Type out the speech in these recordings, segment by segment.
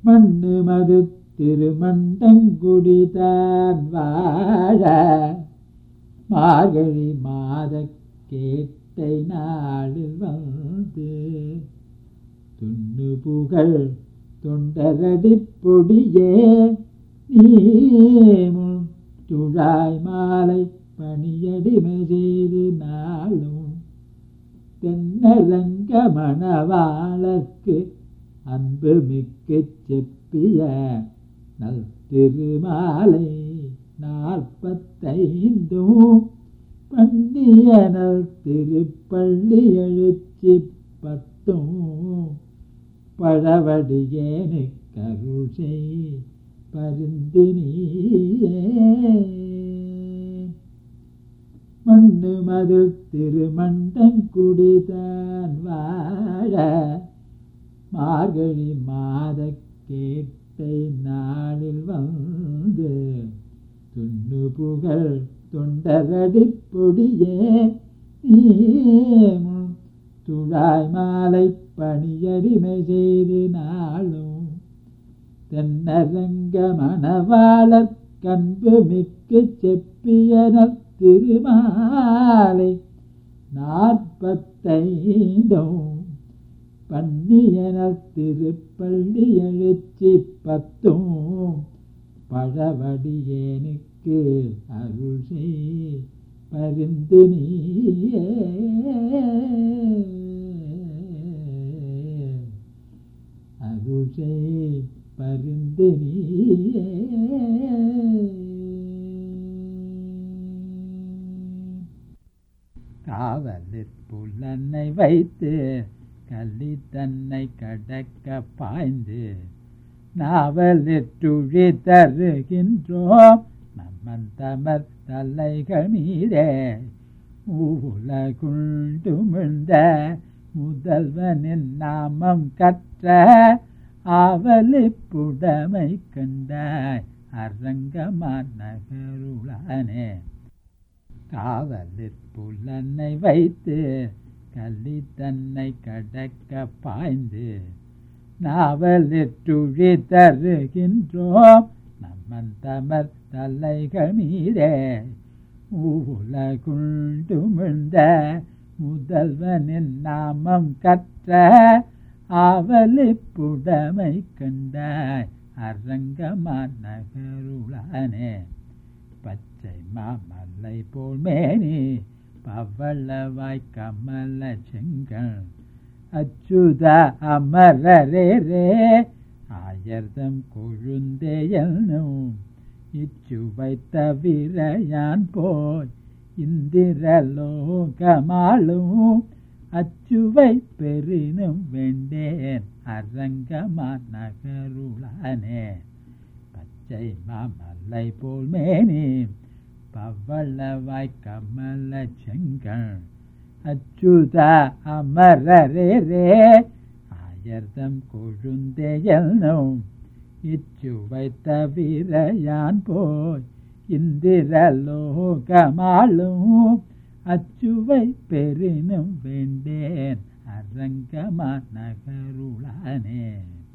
மண்ணு மது திருமண்டங்குடிதான் வாழ மார்கழி மாத கேட்டை நாளில் வந்து துண்ணு புகழ் தொண்டரடி பொடியே நீமும் துழாய் மாலை பணியடிமை செய்து நாளும் தென்னரங்க மணவாளர்க்கு அன்பு மிக்க செப்பிய நல் திருமாலை நாற்பத்தைந்தும் பண்ணிய நல் திருப்பள்ளி எழுச்சி பத்தும் பழவடியேனு கருஷை பருந்தினியே மண்ணு மது திருமண்டங்குடிதான் வாழ மார்கழி மாத கேட்டை நாளில் வந்து துண்ணு புகழ் தொண்டரடி பொடியே நீமும் துழாய் மாலை பணியடிமை செய்து நாளும் தென்னரங்க மணவாளர் கண்பு மிக்கு செப்பியனர் திருமாலை நாற்பத்தைந்தும் பன்னியனர் திருப்பள்ளி எழுச்சி பத்தும் பழவடியேனுக்கு அருள் செய் பரிந்து நீயே அருள் செய் பரிந்து நீயே காவலிற் புலனை வைத்து கள்ளி தன்னை கடக்க பாய்ந்து நாவலிற்றுழி தருகின்றோம் நம்மன் தமர் தலைகள் மீதே உலகுண்டுமிழ்ந்த முதல்வனின் நாமம் கற்ற ஆவலிப்புடமை கண்டாய் அரங்கமான நகருளானே காவலிற் புலனை வைத்து கள்ளி தன்னை கடக்க பாய்ந்து நாவலிற்றுழி தருகின்றோம் நம்மன் தமர் தலைகள் மீதே உலகுண்டுமிழ்ந்த முதல்வனின் நாமம் கற்ற ஆவலிப்புடமை கண்டாய் அரங்கமான நகருளானே பச்சை மாமல்லை போல் மேனி பவளவாய் கமல செங்கல் அச்சுத அமரரே ரே ஆயர்தம் கொழுந்தேயனும் இச்சுவை தவிர யான் போய் இந்திரலோகமாளும் அச்சுவை பெரினும் வேண்டேன் அரங்கமா நகருளானே பச்சை மாமல்லை போல் மேனி பவளவாய் கமல செங்கல் அச்சுத அமரரே ரே ஆயர்தம் கொழுந்தேயனும் இச்சுவை தவிர யான் போய் இந்திரலோகமாளும் அச்சுவை பெரினும் வேண்டேன் அரங்கமா நகருளானே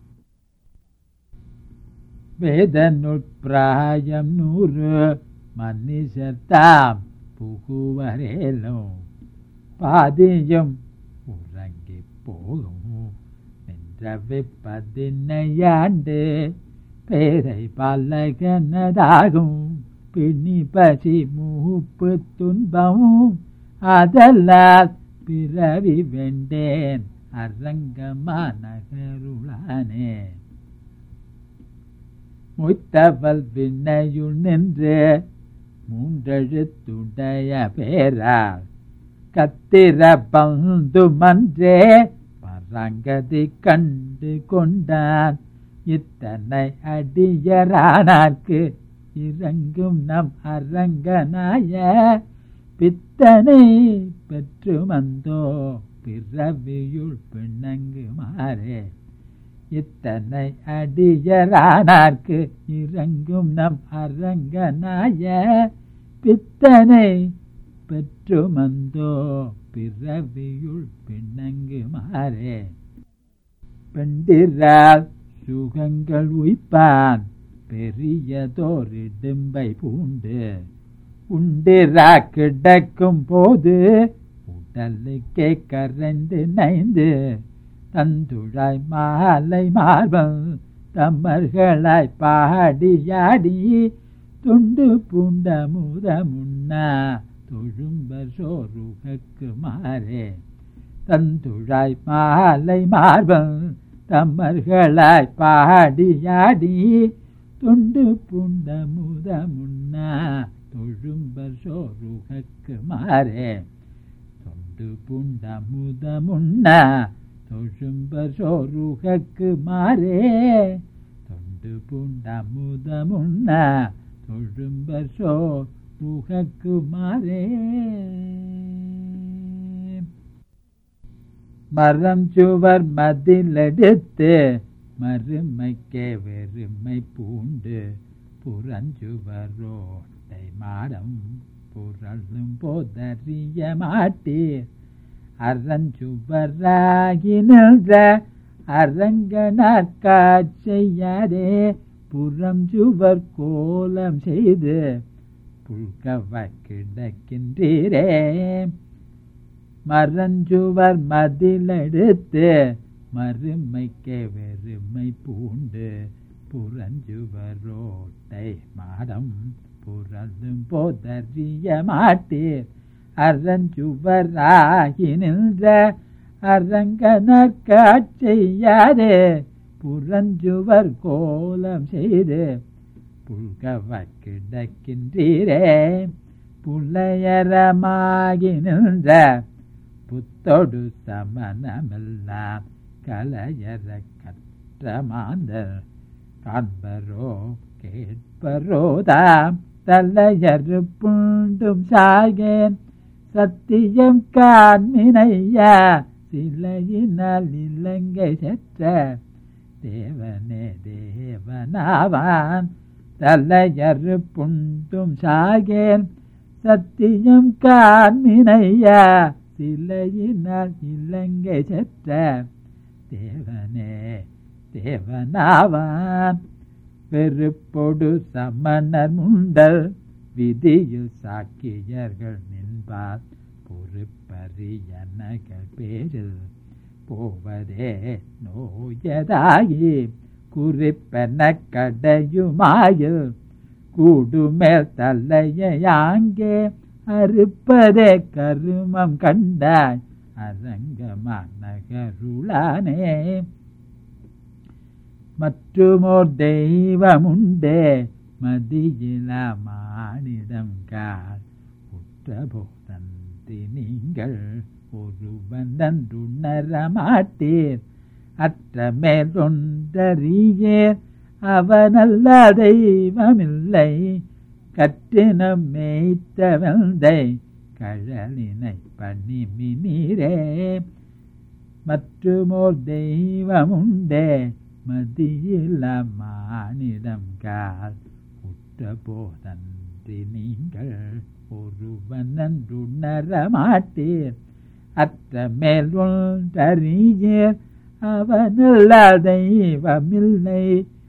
வேதனுட்பிராயம் நூறு மன்னிசத்தாம் புகுவரேலும் பாதியும் உறங்கி போகும் நின்றவை பதினையாண்டு பேரை பல்லகனதாகும் பிணி பசி மூப்பு துன்பமும் அதல்லால் பிறவி வெண்டேன் அரங்கமா நகருளானே மொய்த்தவல் விண்ணையுள் நின்று மூன்றெழுத்துடைய பேரால் கத்திர பந்து மன்றே பரங்கதி கண்டு கொண்டான் இத்தனை அடியரானார்க்கு இறங்கும் நம் அரங்கனாய பித்தனை பெற்று வந்தோ பிறவியுள் பிணங்குமாறே இத்தனை அடியரானார்க்கு இறங்கும் நம் அரங்கனாய பித்தனை பெற்று மந்தோ பிறவியுள் பிணங்குமாறே பெண்டிரால் சுகங்கள் உய்ப்பான் பெரியதோரிடும்பை பூண்டு உண்டிரா கிடக்கும் போது உடலுக்கே கரைந்து நைந்து தந்துழாய் மாலை மார்பம் தம்மர்களாய் பாடியாடி துண்டு பூண்ட முத முன்னா தொழும்பர் சோறுகக்கு மாறே தந்துழாய் மாலை மார்பம் தம்மர்களாய் பாடியாடி துண்டு புண்ட முத முன்னா தொழும்பர் சோறுகக்கு மாறே தொண்டு புண்ட முத முன்னா தொழும்பர் சோறுகக்கு மாறே தொண்டு புண்ட முத முன்னா தொழும்பர் சோறுகக்கு மாறே மரம் சுவர் மதிலெடுத்து மறுமைக்கே வெறுமை பூண்டு புறஞ்சுவரோட்டை மாடம் புரளும் போதறிய மாட்டீர் அறஞ்சுவராகி நின்ற அரங்கனார் காட்செய்யாதே புறம் சுவர் கோலம் செய்து புல்கவ கிடக்கின்றீரே மரஞ்சுவர் மதிலெடுத்து மறுமைக்கே வெறுமை பூண்டு புறஞ்சுவரோட்டை மாடம் புரளும் போதறிய மாட்டீர் அறஞ்சுவராகி நின்ற அரங்கனர் காட்செய்யாதே புறஞ்சுவர் கோலம் செய்து புல்கவ கிடக்கின்றீரே புலையரமாகி நின்ற புத்தொடு சமணமெல்லாம் கலையற கற்ற மாந்தர் காண்பரோ கேட்பரோதாம் தலையறு புண்டும் சாகேன் சத்தியம் காண்மினையா சிலையினால் இலங்கை செற்ற தேவனே தேவனாவான் தலையறு புண்டும் சாகேன் சத்தியம் காண்மினையா சிலையினால் இலங்கை செற்ற தேவனே தேவனாவான் வெறுப்பொடு சமணர் முண்டல் விதியில் சாக்கியர்கள் நின்பார் பொறுப்பறியனகள் பேரில் போவதே நோயதாகி குறிப்பென கடையுமாயில் கூடுமேல் தலையாங்கே அறுப்பதே கருமம் கண்டாய் அரங்கமான கருளானே மற்றுமோர் தெய்வமுண்டே மதியில மானிடம் கால் உற்றபோதன்றி நீங்கள் ஒருவன் நன்றுணர மாட்டீர் அற்றமேல் ஒன்றறியேர் அவனல்ல தெய்வமில்லை கற்றினம் மேய்த்தவந்தை கழலினை பண்ணிமினீரே மற்றுமோர் தெய்வமுண்டே மதியில மானிடம் கால் உற்ற போதன்றி நீங்கள் ஒருவன் நன்றுணர மாட்டீர் அற்ற மேல் ஒன்றறியீர் அவனல்ல தெய்வமில்லை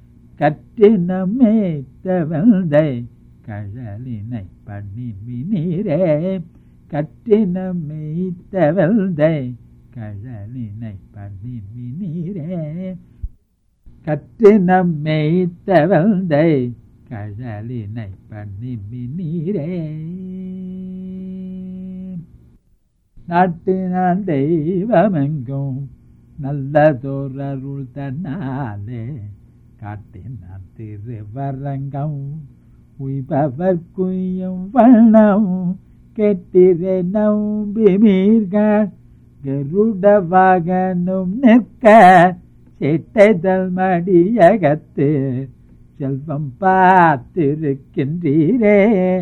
கற்றினமேத்தவந்தை கழலினை பண்ணிமினீரே கற்றினமேத்தவந்தை கழலினை பண்ணிமினீரே கற்றினம் மேய்த்தவந்தை கழலினை பண்ணிமினீரே நாட்டினான் தெய்வமெங்கும் நல்லதோரருள் தன்னாலே காட்டினான் திருவரங்கம் உய்பவர் குய்யும் வண்ணம் கெட்டிரை நம்பி மீர்கள் கருட வாகனும் நிற்க சிட்டைதல் மடியகத்து செல்வம் பார்த்திருக்கின்றீரே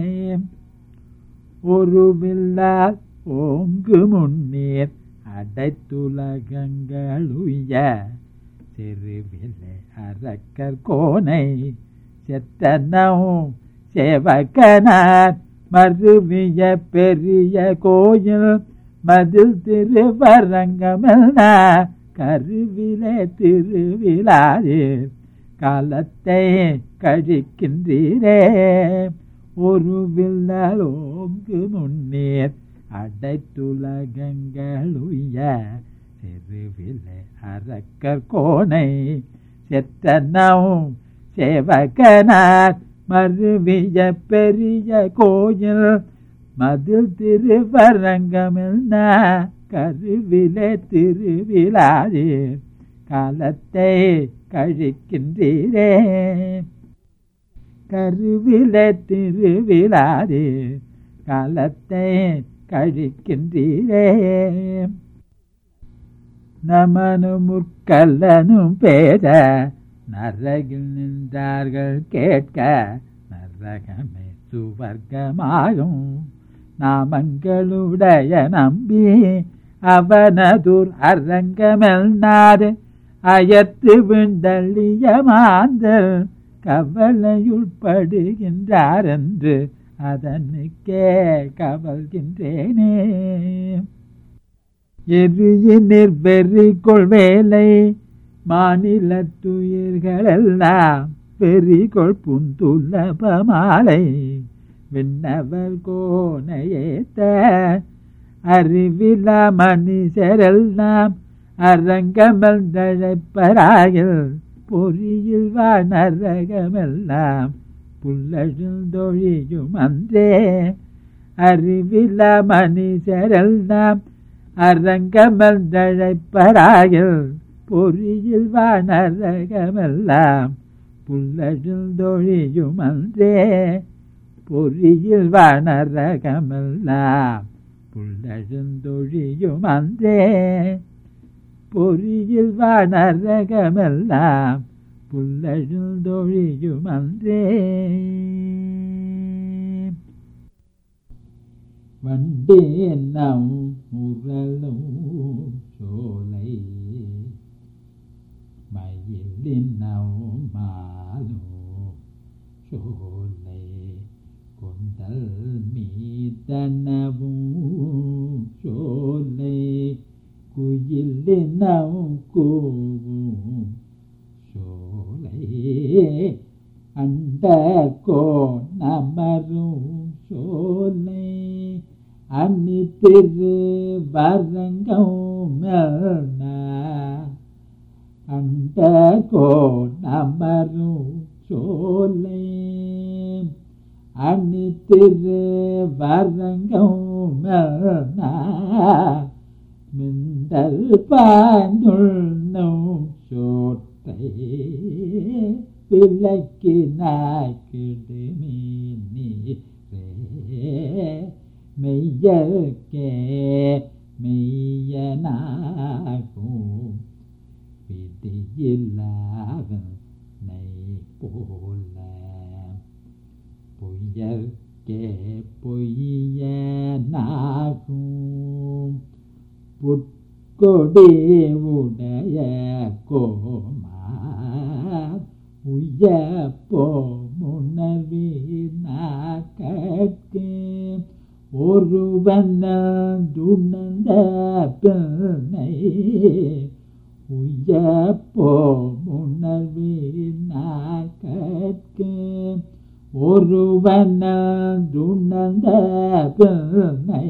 ஒரு வில்லால் ஓங்கு முன்னீர் அடைத்துலகங்களுய சிறுவிலை அரக்கர் கோனை செத்தனவும் சேவகனார் மறுவிய பெரிய கோயில் மதில் திருவரங்கமெல்ல கருவிலே திருவிழாதீர் காலத்தை கழிக்கின்றீரே ஒரு வில்லல் ஓங்கு முன்னேர் அடைத்துலகங்களுய செருவிலே அரக்கர் கோணை செத்தனவும் சேவகனார் மருவிய பெரிய கோயில் மதில் திருவரங்கமில்ன கருவிலே திருவிழாதீர் காலத்தை கழிக்கின்றீரே கருவிலே திருவிழாதீர் காலத்தை கழிக்கின்றீரே நமனும் முற்கல்லனும் பேர நரகில் நின்றார்கள் கேட்க நரகமே சுவர்க்கமாகும் நாமங்களுடைய நம்பி அவனதுர் அரங்கமெல்நாடு அயத்து விண்டள்ளிய மாந்தர் கவலையுட்படுகின்றார் என்று அதனுக்கே கவல்கின்றேனே எரியினிற் வெறி கொள்வேலை மாநிலத்துயிர்களெல்லாம் வெறிகொள் புந்துலப மாலை விண்ணவர் கோணையேத்த அறிவிலா மனுஷரெல்லாம் அரங்கமல் தழைப்பராயில் பொறியில் வானரகமெல்லாம் புல்லழுந்தொழியும் அன்றே அறிவிலா மனுஷரெல்லாம் அரங்கமல் தழைப்பராயில் பொறியில் வானரகமெல்லாம் புல்லழுந்தொழியும் அன்றே பொறியில் வானரகமெல்லாம் புல்லழுந்தொழியும் அன்றே பொறியில் வானரகமெல்லாம் புல்லழுந்தொழியும் அன்றே வண்டே நம் முரளும் சோலை மயிலின் நம் மாலும் சோலை கொண்டல் மீதனவும் சோலை குயிலினம் கூவும் சோலை அண்ட கோணமரும் சோலை அன்னி திரு வரங்கம் அண்ட கோணமரும் சோலை அன்னி திரு வரங்கம் மிண்டல் பாந்துள்ளும் சோட்டை விளக்கினாய் கிடுமீனி மெய்யற்கே மெய்யனாகும் விதியில்லாத நெய் போல பொய்யற்கே பொய்யனாகும் புட்கொடி உடைய கோமா உய போமுணர்வினாக்கே ஒருவன் துணந்த பிள்ளை உய போமுணர்வினாக்கே ஒருவன் துணந்த பிள்ளை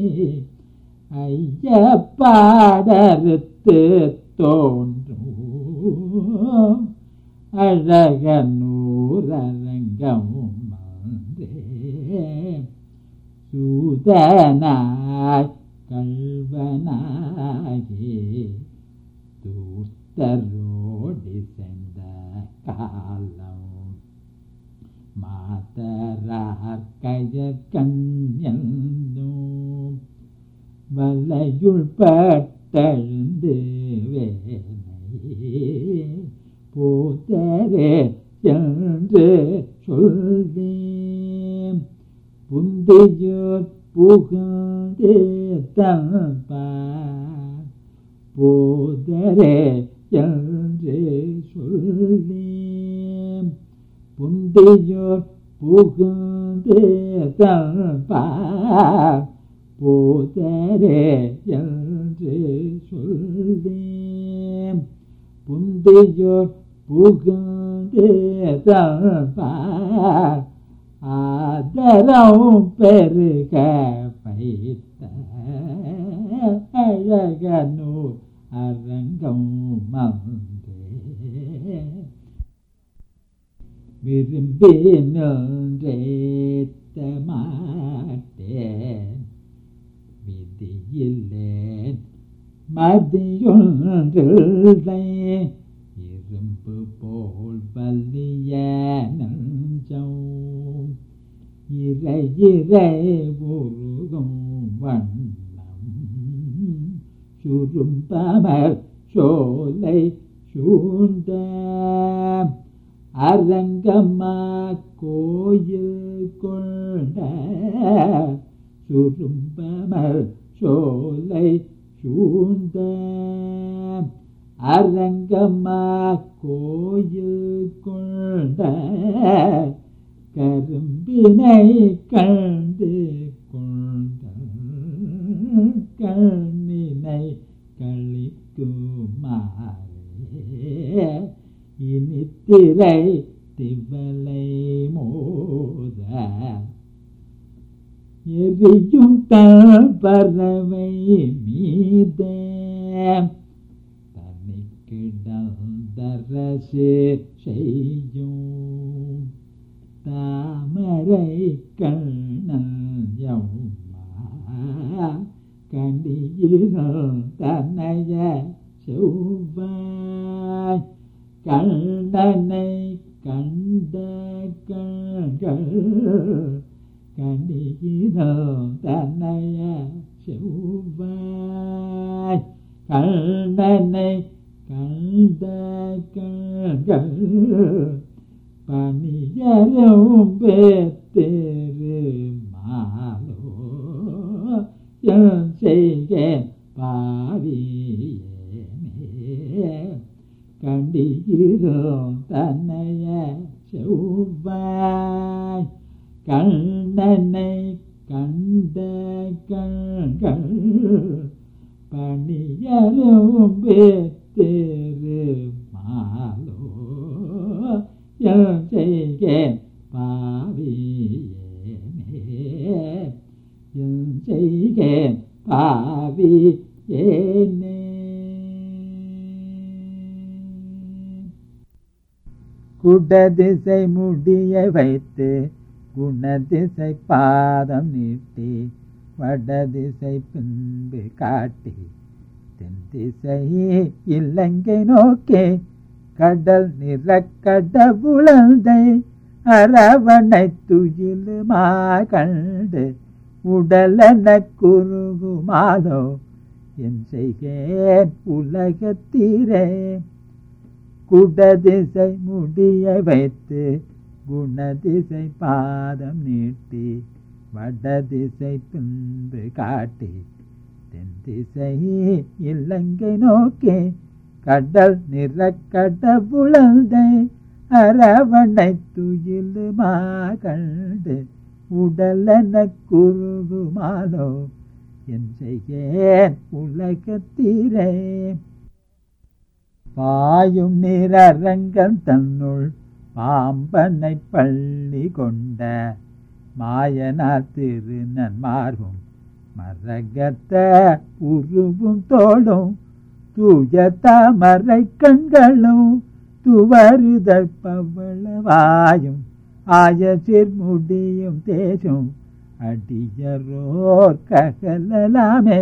ஐயப்பாடறுத்து தோன்றும் அழகனூரங்கம் வந்தே சூதனாய் கல்வனாகி தூர்த்தரோடி சென்ற காலம் மாதரார் கயற்கண்யந்தும் வலையுள் பட்டழுந்து வேலை போதரே என்று சொல்வேன் புந்தியோர் புகழ்ந்து தன்பார் போதரே என்று சொல்வேன் புந்தியோர் புகழ்ந்து தன்பார் போதரே என்று சொல்வேன் புந்தியோர் புகுந்து தந்தார் ஆதரம் பெருக வைத்த அழகனூர் அரங்கம் மந்தே விரும்பி நின்றேத்த மாட்டேன் விதியில்லேன் மதியொன்றில்லை இரும்பு போல் வலிய நஞ்சம் இறை இறை உருகும் வண்ணம் சுரும்பமர் சோலை சூழ்ந்த அரங்கம்மா கோயில் கொண்ட சுரும்பமர் சோலை சூழ்ந்த அரங்கம்மா கோயில் கொண்ட கரும்பினை கண்டு கொண்ட கண்ணினை கழிக்குமாறே இனித்திரை திவலை மோத எரியும் பறவை மீதே தனிக்கிடந்தரசு செய்யும் தாமரை கண்ணம்மா கண்டியிரும் தன்னைய செவ்வாய் கண்ணனை கண்ட கண்கள் கண்டியிரும் தன்னைய செவ்வாய் கண்ணனை கண்ட கண்கள் பணியரும் பேத்திரு மாலோ என் செய்கேன் பாவியே கண்டிகிறோம் தன்னைய செவ்வாய் கண்ணனை கண்ட கண்கள் பணியரும் பேத்திரு மாலோ என் செய்கேன் பாவியே என் செய்கேன் பாவி ஏனே குடதிசை முடிய வைத்து குணதிசை பாதம் நீட்டி வடதிசை பின்பு காட்டி தென் திசையே இலங்கை நோக்கே கடல் நிற கடவுளந்தை அரவணை துயிலுமா கண்டு உடலென குறுகுமாதோ என் செய்கேன் உலகத்தீரே குடதிசை முடிய வைத்து குணதிசை பாதம் நீட்டி வடதிசை பின்பு காட்டி தென் திசை இலங்கை நோக்கி கடல் நிற கடவுளந்தை அரவணை துயிலுமா கண்டு உடலென குறுகுமாலோ என் செய்கேன் உலகத்தீரே பாயும் நிறரங்கம் தன்னுள் பாம்பனை பள்ளி கொண்ட மாயனார் திருநன்மார்பும் மரகத்த உருவும் தோளும் தூய தாமரை கண்களும் துவருதல் பவளவாயும் ஆய சிற்முடியும் தேசும் அடியரோர் ககலலாமே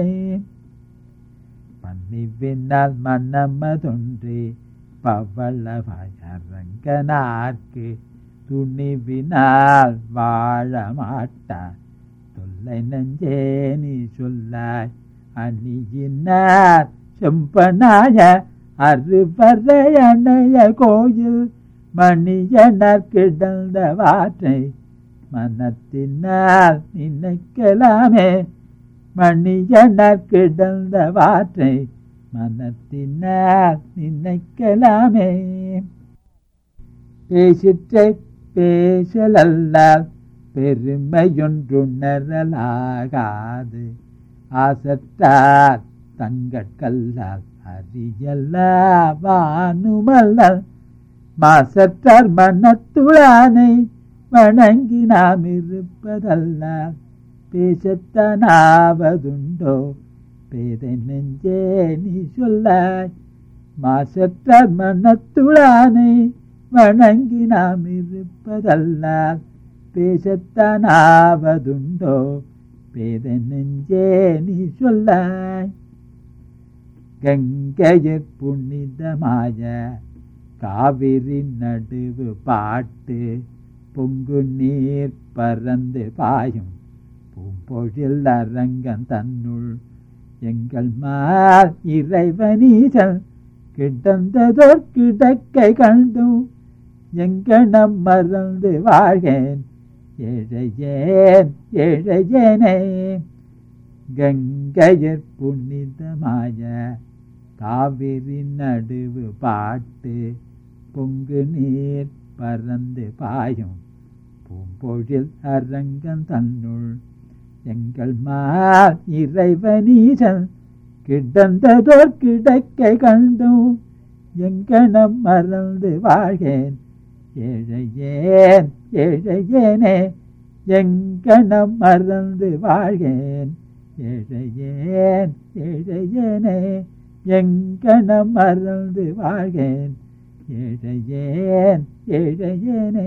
பன்னிவினால் மன்னமதொன்றே பவளவாய் அரங்கனார்க்கு துணிவினால் வாழ மாட்டார் தொல்லை நஞ்சே நீ சொல்லாய் அணியினார் செம்பனாய அறுவரையணைய கோயில் மணியனர் கிடந்த வாற்றை மனத்தினால் நினைக்கலாமே மணியனர் கிடந்த வாற்றை மனத்தினால் நினைக்கலாமே பேசிற்றை பேசலல்லால் பெருமையொன்றுணரலாகாது ஆசற்றார் தங்கட்கல்லால் அரியல்ல வானுமல்லல் மாசற்றார் மனத்துளானை வணங்கி நாம் இருப்பதல்ல பேசத்தனாவதுண்டோ பேதை நெஞ்சே நீ சொல்லாய் மாசற்றார் மனத்துளானை வணங்கி நாம் இருப்பதல்ல பேசத்தனாவதுண்டோ பேதை நெஞ்சே நீ சொல்லாய் கங்கையர் புனிதமாய காவிரி நடுவு பாட்டு பொங்கு நீர் பறந்து பாயும் பூம்பொழில் அரங்கன் தன்னுள் எங்கள் மால் இறைவனீசன் கிடந்ததோர் கிடக்கை கண்டும் எங்கனம் மறந்து வாழ்கேன் ஏழையேன் ஏழையேனே கங்கையர் புனிதமாய காவிரி நடுவு பாட்டு பொங்கு நீர் பறந்து பாயும் பூம்பொழில் அரங்கன் தன்னுள் எங்கள் மால் இறைவனீசன் கிடந்ததோர் கிடக்கை கண்டும் எங்கனம் மறந்து வாழ்கேன் ஏழையேன் ஏழையேனே எங்கனம் மறந்து வாழ்கேன் ஏழையேன் ஏழையேனே எங்கனம் மறந்து வாழ்கேன் ஏழையேன் ஏழையேனே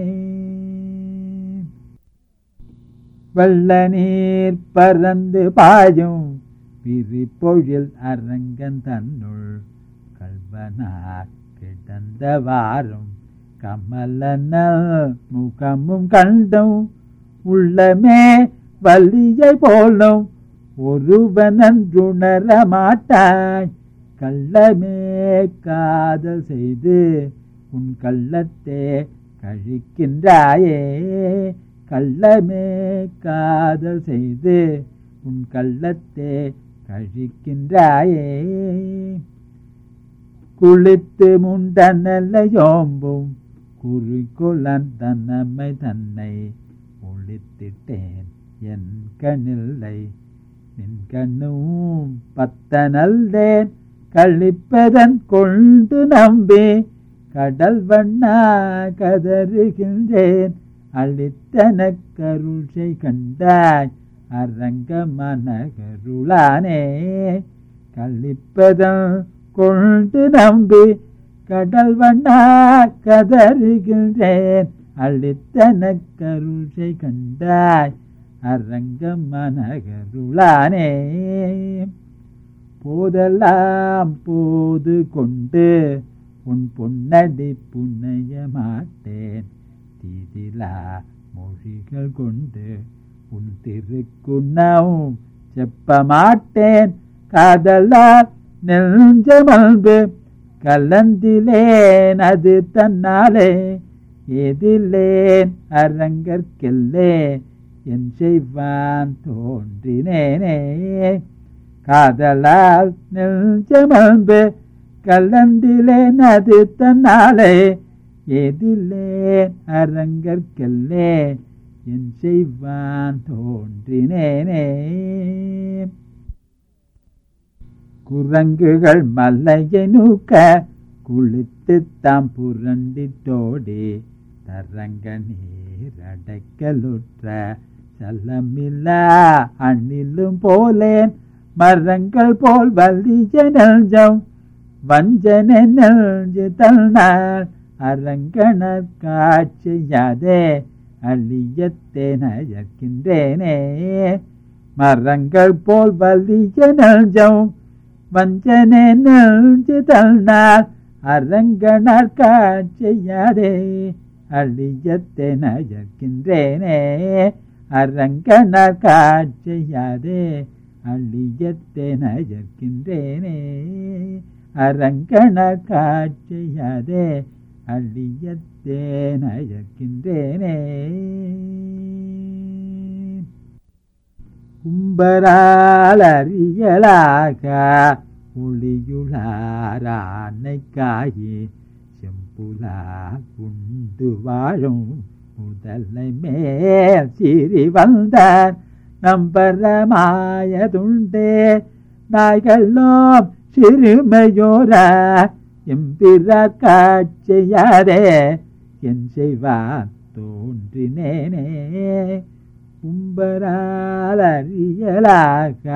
வெள்ள நீர் பறந்து பாயும் பிரிப்பொழில் அரங்கன் தன்னுள் கல்வனார் கிடந்த வாரும் கமலனல் முகமும் கண்டும் உள்ளமே வள்ளியை போலும் ஒருவனன்றுணர மாட்டாய் கள்ளமே காதல் செய்து உன் கள்ளத்தே கழிக்கின்றாயே கள்ளமே காதல் செய்து உன் கள்ளத்தே கழிக்கின்றாயே குளித்து முண்டனல்ல யோம்பும் குறிக்கொள்ளன் தன்னமை தன்னை ஒழித்திட்டேன் என் கண்ணில்லை நின் கண்ணும் பத்தனல்தேன் கழிப்பதன் கொண்டு நம்பி கடல் வண்ணா கதறுகின்றேன் அளித்தன கருஷை கண்டாய் அரங்க மனகருளானே கழிப்பதன் கொண்டு நம்பி கடல் வண்ணா கதறுகின்றேன் அளித்தன கருஷை கண்டாய் அரங்க மனகருளானே போதெல்லாம் போது கொண்டு உன் பொன்னடி புனைய மாட்டேன் தீதிலா மொழிகள் கொண்டு உன் திருக்குணவும் செப்ப மாட்டேன் காதலால் நெஞ்சமல்பு கலந்திலேன் அது தன்னாலே எதிலேன் அரங்கற்கெல்லே என் செய்வான் தோன்றினேனே காதலால் நெஞ்சமல்பு கலந்திலேன் அது தன்னாலே எதிலேன் அரங்கற்கெல்லே என் செய்வான் தோன்றினேனே குரங்குகள் மலையை நூக்க குளித்து தாம் புரண்டிட்டோடி தரங்க நீர் அடைக்கலுற்ற சலமில்லா அணிலும் போலேன் மரங்கள் போல் வலிய நெஞ்சம் வஞ்சனை நெஞ்சு தள்ளால் அரங்கணர் காட்சியாதே அழியத்தேனயர்க்கின்றேனே மரங்கள் போல் வலிய நெஞ்சம் வஞ்சனை நெஞ்சு தள்ளால் அரங்கணர் காட்சியாதே அழியத்தேனயர்க்கின்றேனே அரங்கணர் காட்சியாதே அழியத்தேனயர்க்கின்றேனே அரங்கண காட்சியாதே அழியத்தேனயர்க்கின்றேனே கும்பரால் அறியலாக ஒளியுளாரானை காயே செம்புலா உண்டு வாழும் முதலை மேல் சீறி வந்தார் நம்பரமாயதுண்டே நாய்களோம் சிறுமையோர எம்பிறார் காட்சியாரே என் செய்வார் தோன்றினேனே உம்பரால் அறியலாக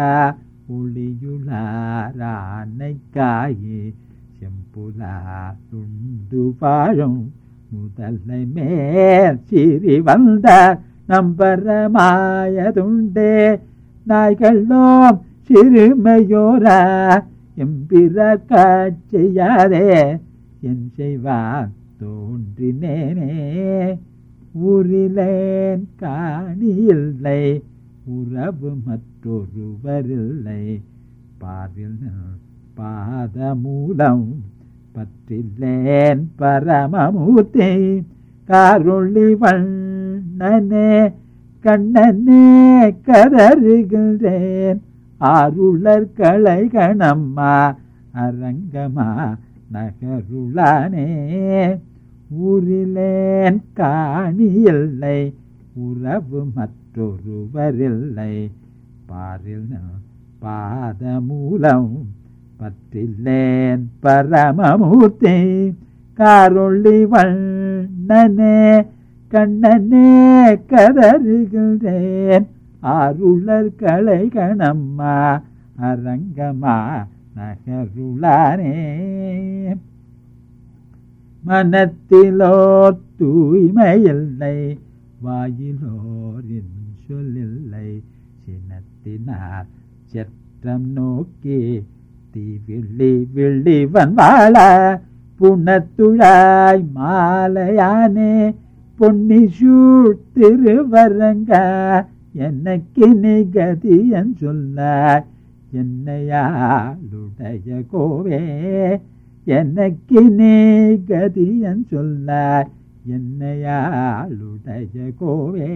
ஒளியுளாரானைக்காயே செம்புலா துண்டு வாழும் முதலை மேல் சிறி வந்தார் நம்பரமாயதுண்டே நாய்களோம் சிறுமையோரா எம்பிற காட்சியாரே என் செய்வார் தோன்றினேனே ஊரிலேன் காணியில்லை உறவு மற்றொருவரில்லை பார்வில் பாதமூலம் பற்றில்லேன் பரமமூர்த்தி காருளி வண்ணனே கண்ணனே கதறுகின்றேன் ஆருளர் கலை கணம்மா அரங்கமா நகருளானே ஊரிலேன் காணியில்லை உறவு மற்றொருவரில்லை பாரில் பாதமூலம் பற்றில்லேன் பரமமூர்த்தி காரொள்ளி வண்ணனே கண்ணனே கதறுகின்றேன் ஆருளர் கலை கணம்மா அரங்கமா நகருளானே மனத்திலோ தூய்மையில்லை வாயிலோரின் சொல்லில்லை சினத்தினார் செற்றம் நோக்கி தீ விள்ளி விள்ளிவன் வாழ புனத்துழாய் மாலையானே பொன்னி திருவரங்க எனக்கு நிகதியன் சொல்ல என்னையாளுடைய கோவே எனக்கு நீகதியன் சொல்ல என்னையாளுடைய கோவே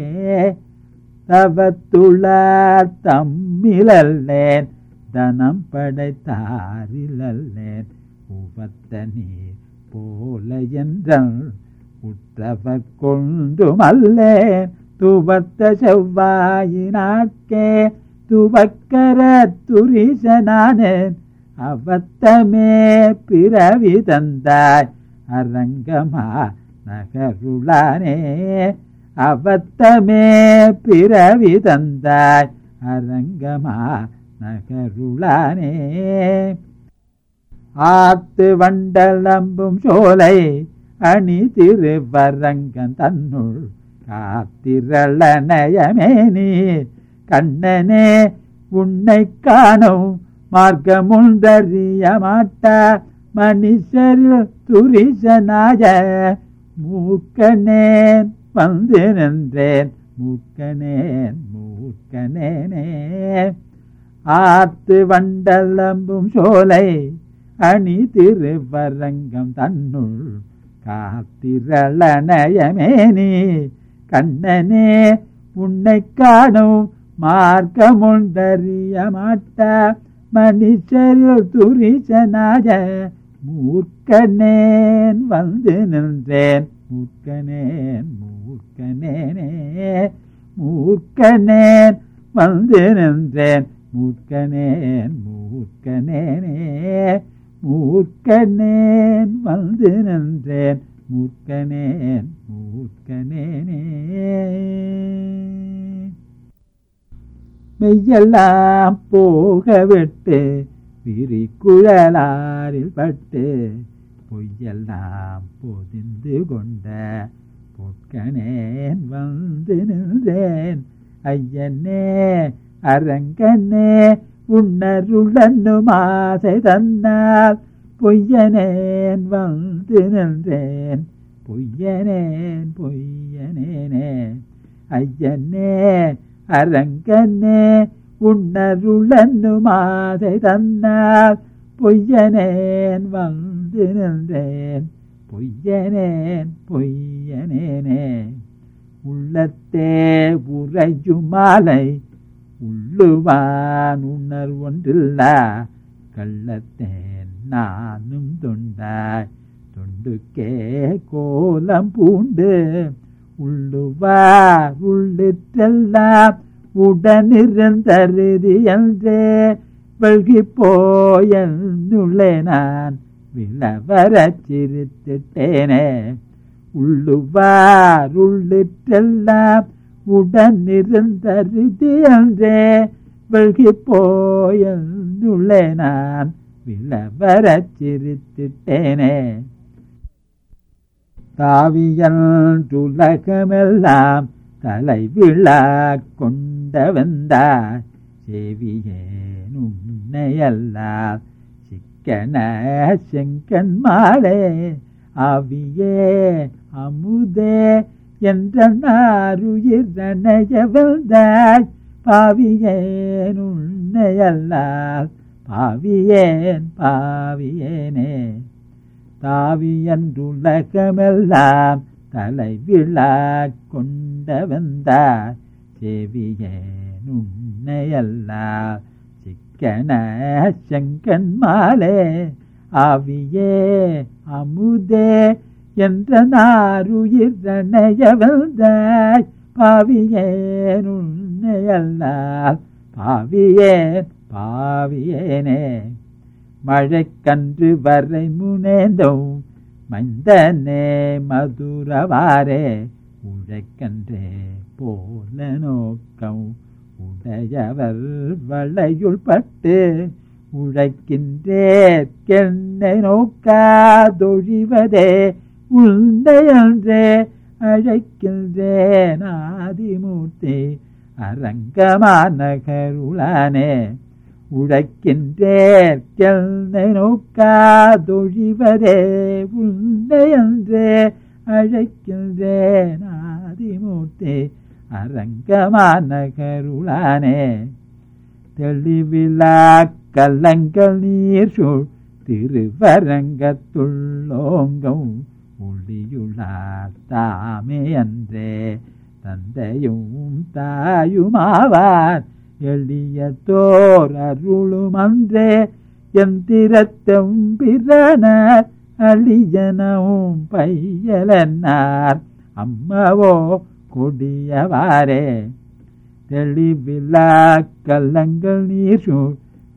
தவத்துளார் தம்மிலல்லேன் தனம் படைத்தாரிலல்லேன் உவத்த நீர் போல என்றல் உற்றவர் கொண்டுமல்லேன் துவத்த செவ்வாயினாக்கே துவக்கர துரிசனானேன் அவத்தமே பிறவி தந்தாய் அரங்கமா நகருளானே அவத்தமே பிறவி தந்தாய் அரங்கமா நகருளானே ஆத்து வண்டலம்பும் சோலை அணி திருவரங்கன் தன்னுள் காத்திரளநயமே நீ கண்ணனே உன்னை காணும் மார்க்கமுண்டறிய மாட்டா மனுஷரில் துரிசனாய மூக்கனேன் வந்து நின்றேன் மூக்கனேன் மூக்கனேனே ஆத்து வண்டலம்பும் சோலை அணி திருவரங்கம் தன்னுள் காத்திரளநயமே நீ கண்ணனே உன்னை காணும் மார்க்கமுண்டறிய மாட்டா மனுஷரில் துரிசனாய மூர்க்கனேன் வந்து நின்றேன் மூர்க்கனேன் மூர்க்கனேனே மூர்க்கனேன் வந்து நின்றேன் மூர்க்கனேன் மூர்க்கனேனே மூர்க்கனேன் வந்து நின்றேன் மூர்க்கனேன் மூர்க்கனேனே மெய்யெல்லாம் போக விட்டு விரி குழலாரில் பட்டு பொய்யெல்லாம் பொதிந்து கொண்ட பொற்கனேன் வந்து நின்றேன் ஐயனே அரங்கனே உன்னருளன்னு மாசை தன்னால் பொய்யனேன் வந்து நின்றேன் பொய்யனேன் பொய்யனேனே ஐயனே அரங்கனே உன்னருளன்னு மாதை தன்னால் பொய்யனேன் வந்து நின்றேன் பொய்யனேன் பொய்யனேனே உள்ளத்தே உறையுமாலை உள்ளுவான் உணர் ஒன்றில்ல கள்ளத்தேன் நானும் தொண்டாய் தொண்டுக்கே கோலம் பூண்டு உள்ளுவார் உள்ளிட்டெல்லாம் உடனிருந்தருதி என்றே வெல்கி போயுள்ளே நான் விளவரச் சிரித்திட்டேனே உள்ளுவார் உள்ளிட்டெல்லாம் உடனிருந்தருதி என்றே வெல்கி போயுள்ளே நான் விளவரச் சிரித்திட்டேனே தாவியன்றுலகமெல்லாம் தலை விழா கொண்ட வந்தார் செவியேன் உன்னையல்லால் சிக்கன செங்கன் மாலே அவியே அமுதே என்ற நாருயிரணைய வந்தாய் பாவியேன் உன்னையல்லால் பாவியேன் பாவியேனே தாவியன்றுலகமெல்லாம் தலை விழா கொண்ட வந்தார் செவியேன் உன்னையல்லால் சிக்கன செங்கன் மாலே ஆவியே அமுதே என்ற நாருயிரணைய வந்தாய் பாவியேன் உன்னையல்லால் பாவியேன் பாவியேனே மழைக்கன்று வரை முனேந்தோம் மைந்தனே மதுரவாரே உழைக்கன்றே போல நோக்கம் உடையவர் வளையுள் பட்டு உழைக்கின்றேற்கென்னை நோக்காதொழிவதே உண்டையன்றே அழைக்கின்றேன் ஆதிமூர்த்தி அரங்கமான கருளானே உழைக்கின்றேற்கென்னை நோக்காதொழிவதே உண்டையன்றே அழைக்கின்றேன் ஆதிமூர்த்தி அரங்கமான கருளானே தெளிவிழா கல்லங்கள் நீர் சூழ் திருவரங்கத்துள்ளோங்கும் ஒளியுளார் தாமே அன்றே தந்தையும் தாயுமாவார் எளிய தோர் அருளும் அன்றே எந்திரத்தும் பிறனர் அழியனவும் பையலன்னார் அம்மவோ கொடியவாரே தெளிவிழா கல்லங்கள் நீர் சூழ்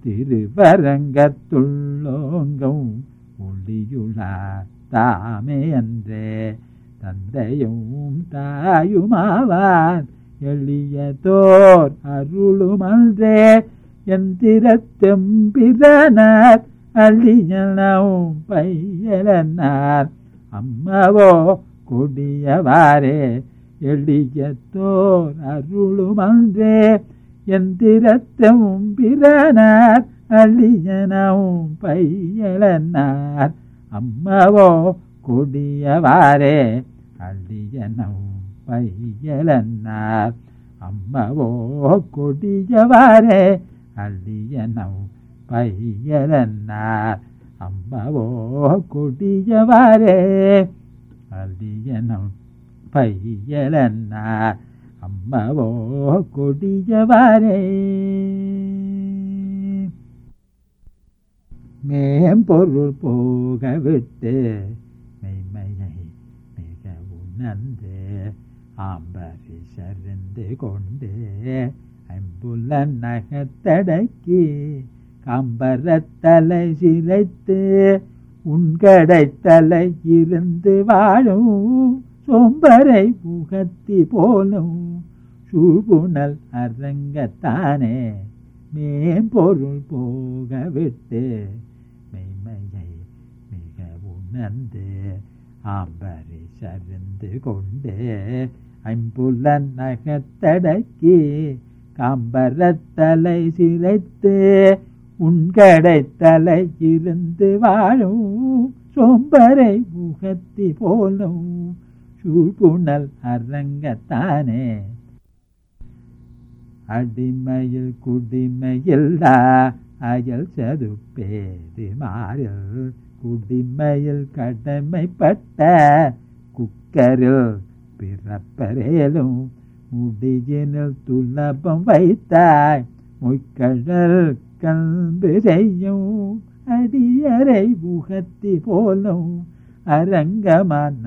திருவரங்கத்துள்ளோங்கும் ஒளியுளார் தாமே அன்றே தந்தையும் தாயுமாவார் எளியதோர் அருளும் அன்றே எந்திரத்தும் பிறனர் அழியனவும் பையலனார் அம்மவோ கொடியவாரே எளியத்தோர் அருளும் அன்றே எந்திரத்தமும் பிறனார் அழியனவும் பையலனார் அம்மவோ கொடியவாரே அழியனவும் பையலனார் அம்மவோ கொடியவாரே அழியனவும் பையலனார் அம்மவோ கொடியவாரே அழியனவும் பையலன்னார் அம்மவோ கொடியவாரே மேம்பொருள் போக விட்டு மெய்மையை மிக உணர்ந்து ஆம்பரி சரிந்து கொண்டு ஐம்புல நகத்தடக்கி கம்பரத்தலை சிரைத்து உன்கடைத்தலை இருந்து வாழும் சோம்பரை புகத்தி போலும் சூழ்புணல் அரங்கத்தானே மேம்பொருள் போக விட்டு மெய்மையை மிக உணர்ந்து ஆம்பரி சரிந்து கொண்டு ஐம்புல நகத்தடக்கி கம்பரத்தலை சிரைத்து உன்கடைத்தலை இருந்து வாழும் சோம்பரை முகத்தி போலும் சூழ்புணல் அரங்கத்தானே அடிமையில் குடிமையில்லா அயல் சதுப்பேது மாறில் குடிமையில் கடமைப்பட்ட குக்கரில் பிறப்பரேலும் முடியினில் துலபம் வைத்தாய் மொய்கடல் கல்பு செய்யும் அடியரை முகத்தி போலும் அரங்கமான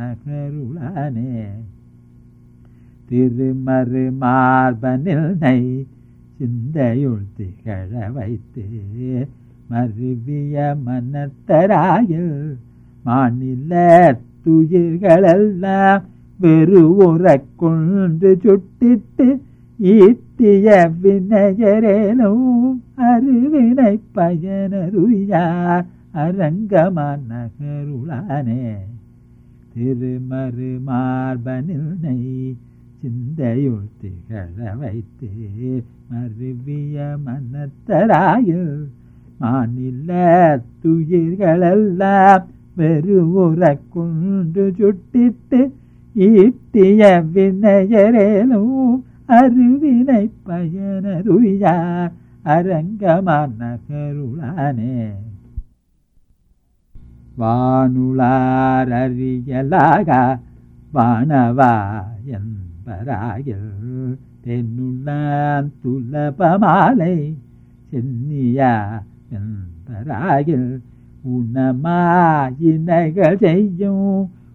நகருளானே திருமறு மார்பனில் நை சிந்தையுள் திகழ வைத்து மருவிய மனத்தராயில் மாநில துயிர்களெல்லாம் வெறுவுறக் கொண்டு சுட்டிட்டு ஈட்டிய வினையரேனும் அருவினை பயனருயார் அரங்கமான நகருளானே திருமறு மார்பனில் நெய் சிந்தையுள் திகழ வைத்து மருவிய மனத்தராயில் மாநில துயிர்களெல்லாம் வெறுவுறக் கொண்டு சுட்டிட்டு ஈட்டிய வினையரேனும் அருவினை பயனருயார் அரங்கமான நகருளானே வானுளார் அறியலாக வானவா என்பராயில் தென்னுள்ளான் துலபமாலை சென்னியா என்பராயில் உணமாயினைகள் செய்யும்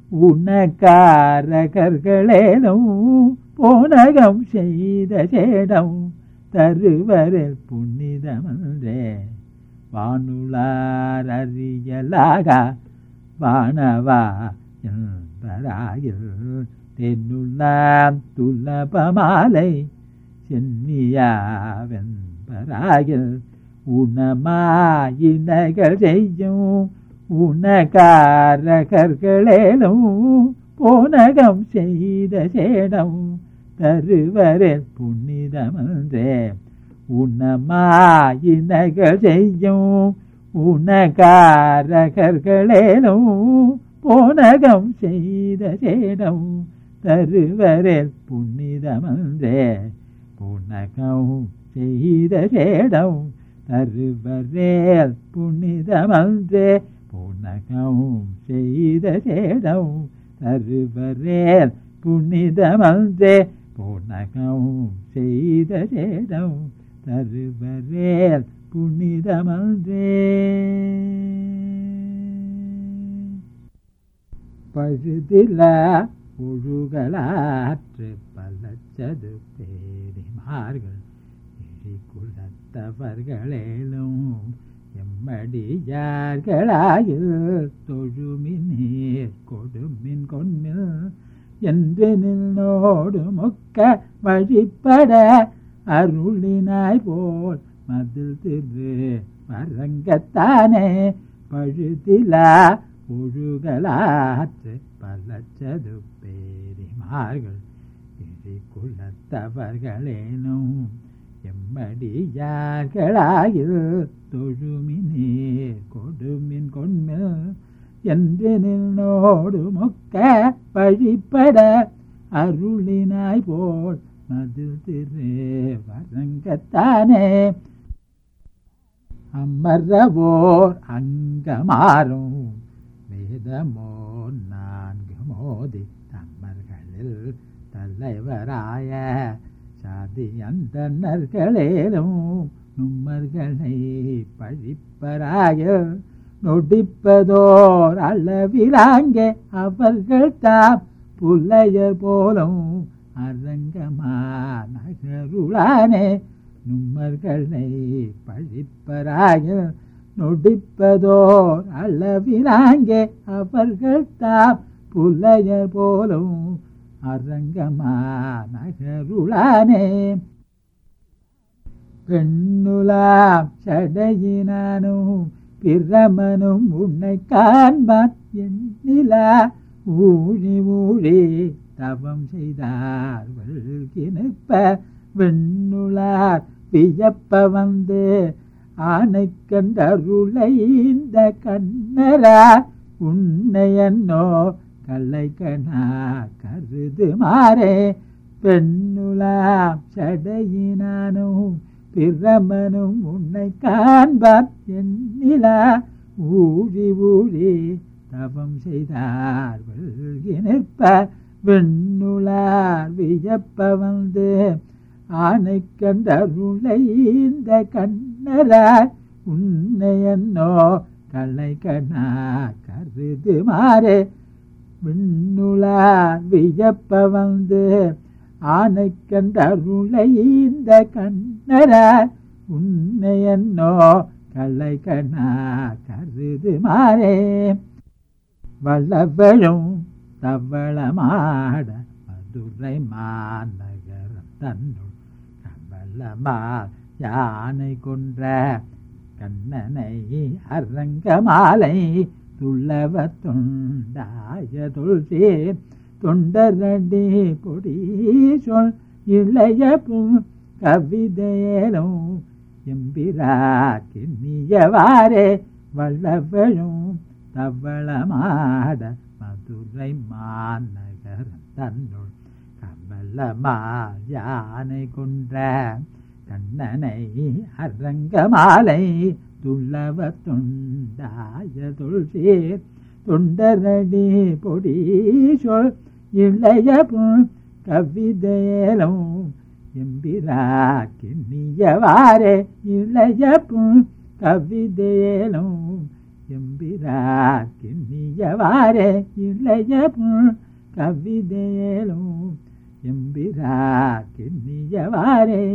உனக்காரகர்களேனும் போனகம் செய்த சேடம் தருவரில் புனிதமன்றே வானுளார் அறியலாக வானவா என்பராயில் தென்னுள்ளாம் துலபமாலை சென்னியாவென்பராயில் உணமாயினகள் செய்யும் உனகாரகர்களேனும் போனகம் செய்த சேடம் தருவரில் புனிதமன்றே உணமாயினகள் செய்யும் உனகாரகர்களேனும் போனகம் செய்த சேடம் தருவரில் புனிதமன்றே புனகம் செய்த சேடம் தருவரேல் புனிதமன்றே புனகம் செய்த சேடம் தருவரேல் புனிதமன்றே புனகம் செய்த சேடம் தருவரேல் புனிதமன்றே பழுதில ஒழுகலாற்று பலச்சது பேரிமார்கள் குலத்தவர்களேலும் எம்மடியார்களாயில் தொழுமினீர் கொடுமின் கொன்மில் என்று நின்னோடு முக்க வழிபட அருளினாய் போல் மதில் திரு வரங்கத்தானே பழுதிலா ஒழுகலாற்று பலச்சது பேரிமார்கள் இழி குலத்தவர்களேனும் எம்மடியார்களாயில் தொழுமினீர் கொடுமின் கொன்மில் என்று நின்னோடு மொக்க வழிபட அருளினாய் போல் மதில் திரு வரங்கத்தானே அமர்வோர் அங்கமாறும் வேதமோர் நான்கு மோதி தம்மர்களில் தலைவராய சாதி அந்தணர்களேலும் நும்மர்களை பழிப்பராய நொடிப்பதோர் அளவிலாங்கே அவர்கள் தாம் புல்லையர் போலும் அரங்கமா நகருளானே நும்மர்களை பழிப்பராய நொடிப்பதோர் அளவிலாங்கே அவர்கள் தாம் புல்லையர் போலும் அரங்கமா நகருளானே பெண்ணுலாம் சடையினானும் பிரமனும் உன்னை காண்பான் எண்ணிலா ஊழி ஊழி தவம் செய்தார் வெள்கினுப்ப வெண்ணுளார் வியப்ப வந்து ஆனை கண்டருளை இந்த கண்ணரா உன்னையன்னோ கல்லை கணா கருது மாறே பெண்ணுலாம் சடையினானும் பிரமனும் உன்னை காண்பார் எண்ணிலா ஊழி ஊழி தவம் செய்தார் வெள்கி நிற்பார் வெண்ணுளார் வியப்ப வந்து ஆனை கண்டருளை இந்த கண்ணரார் உன்னை என்னோ கலை கண்ணா கருது மாறே விண்ணுளார் வியப்ப வந்து ஆனை கண்டருளை இந்த கண்ணரார் உன்னை என்னோ கலை கண்ணா கருது மாறே வளவழும் தவளமாட மதுரை மாநகரம் தன்னுள் கவளமா யானை கொன்ற கண்ணனை அரங்க மாலை துள்ளவ துண்டாய துள்சே தொண்டரடி பொடி சொல் இளைய பூ கவிதையலும் எம்பிராக்கினியவாரே வல்லவழும் தவளமாட மதுரை மாநகரம் தன்னுள் கவலமா யானை கொன்ற கண்ணனை அரங்க மாலை துள்ளவ துண்டாய துள்சேர் தொண்டரடி பொடி சொல் இளைய புண் கவிதையலும் எம்பிராக்கினியவாரே இளைய புண் கவிதையலும் எம்பிராக்கினியவாரே இளைய புண் கவிதையலும் எம்பிராக்கினியவாரே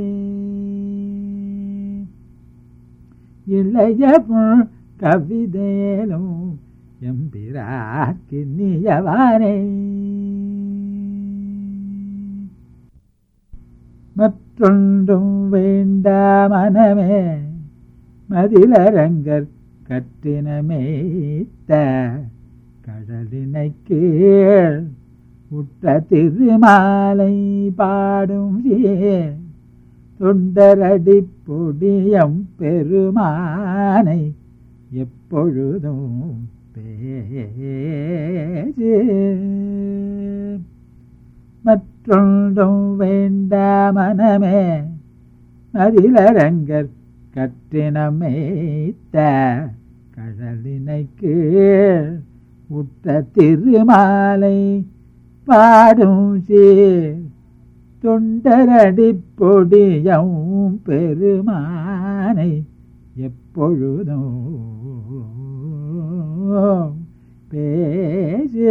இளைய புண் கவிதையலும் எம்பிராக்கினியவாரே மற்றொன்றும் வேண்டா மனமே மதிலரங்கர் கற்றினமேத்த கடலினை கீழ் உற்ற திருமாலை பாடும் சேர் தொண்டரடி பொடியம் பெருமானை எப்பொழுதும் பேசு மற்றொன்றும் வேண்டா மனமே மதிலரங்கர் கற்றினமேத்த கடலினை கீழ் உற்ற திருமாலை பாடும் சேர் தொண்டரடி பொடியும் பெருமானை எப்பொழுதும் பேசே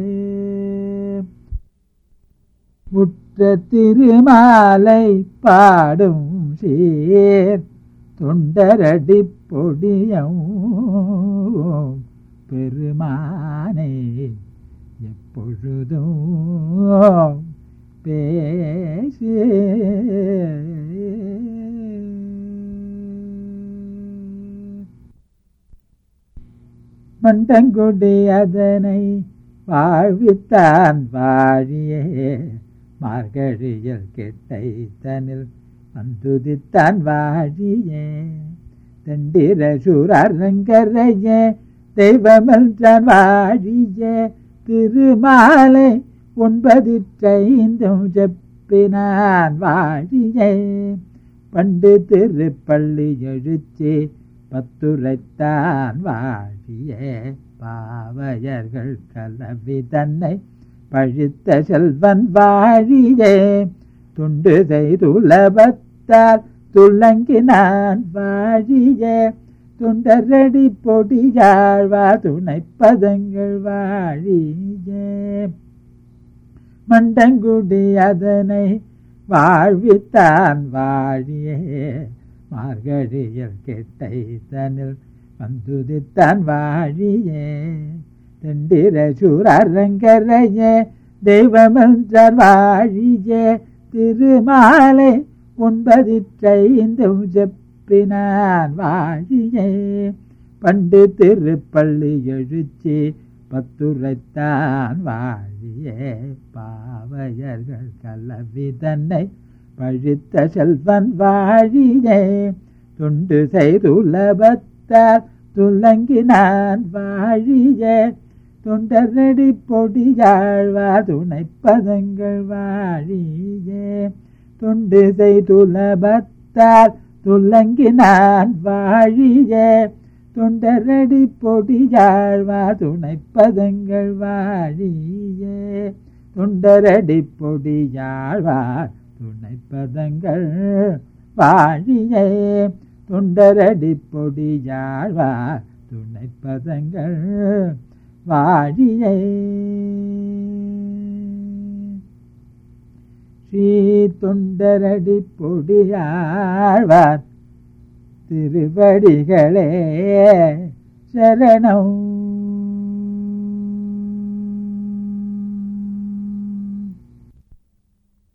உற்ற திருமாலை பாடும் சேர் தொண்டரடி பொடியும் பெருமானை எப்பொழுதும் பேசே மண்டங்குடி அதனை வாழ்வித்தான் வாழியே மார்கழியல் கெட்டை தனில் வந்துதித்தான் வாழியே தண்டிர சூரங்கரையே தெய்வமென்றான் வாழியே திருமாலை ஒன்பதிற்றைந்தும் செப்பினான் வாழியே பண்டு திருப்பள்ளி எழுச்சி பத்துரைத்தான் வாழியே பாவையர்கள் கலவி தன்னை பழித்த செல்வன் வாழியே துண்டு செய்துலபத்தால் துள்ளங்கினான் வாழியே துண்டரடி பொடியாழ்வா துணை பதங்கள் வாழியே மண்டங்குடி அதனை வாழ்வித்தான் வாழியே மார்கழியல் கெட்டை தனில் வந்துதித்தான் வாழியே தெண்டிர சூரங்கரையே தெய்வமென்றார் வாழியே திருமாலை ஒன்பதிற்றைந்தும் செப்பினான் வாழியே பண்டு திருப்பள்ளி எழுச்சி பத்துரைத்தான் வாழியே பாவையர்கள் கலவி தன்னை பழித்த செல்வன் வாழியே துண்டு செய்துலபத்தால் துலங்கினான் வாழியே தொண்டரடி பொடியாழ்வா துணை பதங்கள் வாழியே தொண்டு செய்துலபத்தால் துலங்கினான் வாழியே தொண்டரடி பொடியாழ்வா துணை பதங்கள் வாழியே தொண்டரடி பொடியாழ்வா துணை பதங்கள் வாழியே தொண்டரடி பொடியாழ்வா துணை பதங்கள் வாழியே ஸ்ரீ தொண்டரடி பொடியாழ்வார் திருவடிகளே சரணம்